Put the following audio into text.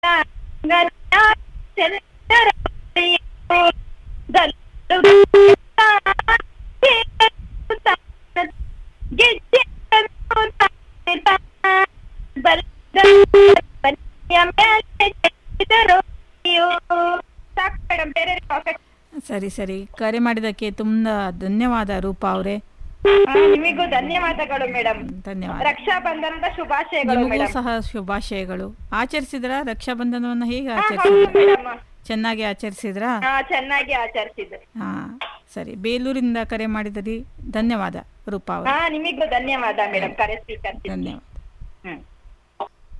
ಸಾಕು ಮೇಡಮ್ ಬೇರೆ perfect. ಸರಿ ಸರಿ ಕರೆ ಮಾಡಿದ್ದಕ್ಕೆ ತುಂಬ ಧನ್ಯವಾದ ರೂಪಾ ಅವರೇ ಆ, ನಿಮಿಗೂ ಧನ್ಯವಾದಗಳು ಮೇಡಮ್ ಧನ್ಯವಾದ ರಕ್ಷಾ ಬಂಧನದ ಶುಭಾಶಯಗಳು ನಿಮಗೂ ಮೇಡಮ್ ಸಹ ಶುಭಾಶಯಗಳು ಆಚರಿಸಿದ್ರ ರಕ್ಷಾಬಂಧನವನ್ನು ಹೇಗೆ ಹೌದು ಆಚರಿಸಿದ್ರ ಮೇಡಮ್ ಚೆನ್ನಾಗಿ ಆಚರಿಸಿದ್ರಾ ಹಾ ಚೆನ್ನಾಗಿ ಆಚರಿಸಿದ್ದು ಹಾ ಸರಿ ಬೇಲೂರಿಂದ ಕರೆ ಮಾಡಿದಲ್ಲಿ ಧನ್ಯವಾದ ರೂಪಾ ಅವರು ಹಾ ನಿಮಿಗೂ ಧನ್ಯವಾದ ಮೇಡಮ್ ಕರೆ ಸ್ವೀಕರಿಸಿ ಧನ್ಯವಾದ